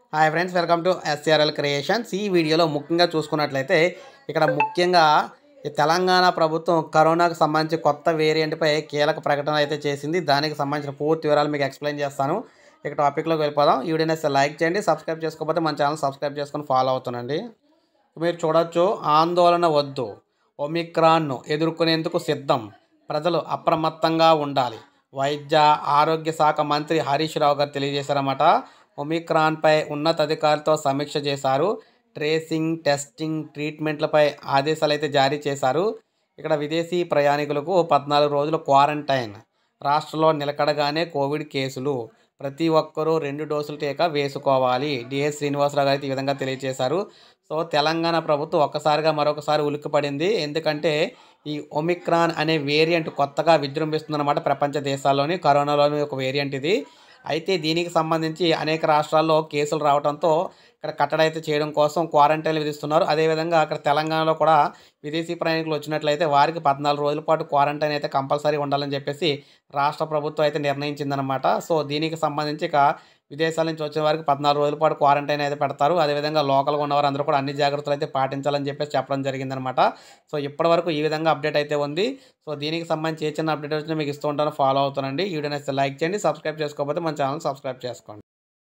hi friends welcome to SRL creations ఈ వీడియోలో ముఖ్యంగా చూసుకున్నట్లయితే ఇక్కడ ముఖ్యంగా ఈ తెలంగాణ ప్రభుత్వం కరోనాకు సంబంధించి కొత్త వేరియంట్పై కీలక ప్రకటన అయితే చేసింది దానికి సంబంధించిన పూర్తి వివరాలు మీకు ఎక్స్ప్లెయిన్ చేస్తాను ఇక టాపిక్లోకి వెళ్ళిపోదాం ఈ వీడియోని అయితే లైక్ చేయండి సబ్స్క్రైబ్ చేసుకోకపోతే మన ఛానల్ సబ్స్క్రైబ్ చేసుకొని ఫాలో అవుతానండి మీరు చూడొచ్చు ఆందోళన వద్దు ఒమిక్రాన్ను ఎదుర్కొనేందుకు సిద్ధం ప్రజలు అప్రమత్తంగా ఉండాలి వైద్య ఆరోగ్య శాఖ మంత్రి హరీష్ రావు గారు తెలియజేశారన్నమాట ఒమిక్రాన్పై ఉన్నతాధికారులతో సమీక్ష చేశారు ట్రేసింగ్ టెస్టింగ్ ట్రీట్మెంట్లపై ఆదేశాలు అయితే జారీ చేశారు ఇక్కడ విదేశీ ప్రయాణికులకు పద్నాలుగు రోజుల క్వారంటైన్ రాష్ట్రంలో నిలకడగానే కోవిడ్ కేసులు ప్రతి ఒక్కరూ రెండు డోసుల టీకా వేసుకోవాలి డిఎస్ శ్రీనివాసరావు గారు అయితే ఈ విధంగా తెలియజేశారు సో తెలంగాణ ప్రభుత్వం ఒక్కసారిగా మరొకసారి ఉలిక్కిపడింది ఎందుకంటే ఈ ఒమిక్రాన్ అనే వేరియంట్ కొత్తగా విజృంభిస్తుందన్నమాట ప్రపంచ దేశాల్లోని కరోనాలోని ఒక వేరియంట్ ఇది అయితే దీనికి సంబంధించి అనేక రాష్ట్రాల్లో కేసులు రావడంతో ఇక్కడ కట్టడి అయితే చేయడం కోసం క్వారంటైన్ విధిస్తున్నారు అదేవిధంగా అక్కడ తెలంగాణలో కూడా విదేశీ ప్రయాణికులు వచ్చినట్లయితే వారికి పద్నాలుగు రోజుల పాటు క్వారంటైన్ అయితే కంపల్సరీ ఉండాలని చెప్పేసి రాష్ట్ర ప్రభుత్వం అయితే నిర్ణయించిందనమాట సో దీనికి సంబంధించి ఇక విదేశాల నుంచి వచ్చిన వారికి పద్నాలుగు రోజుల పాటు క్వారంటైన్ అయితే పెడతారు అదేవిధంగా లోకల్గా ఉన్నవారు అందరూ కూడా అన్ని జాగ్రత్తలు అయితే పాటించాలని చెప్పేసి చెప్పడం జరిగిందనమాట సో ఇప్పటివరకు ఈ విధంగా అప్డేట్ అయితే ఉంది సో దీనికి సంబంధించి ఏ చిన్న అప్డేట్ వచ్చినా మీకు ఇస్తూ ఉంటాను ఫాలో అవుతానండి ఈ వీడియోని అయితే లైక్ చేయండి సబ్స్క్రైబ్ చేసుకోకపోతే మన ఛానల్ సబ్స్క్రైబ్ చేసుకోండి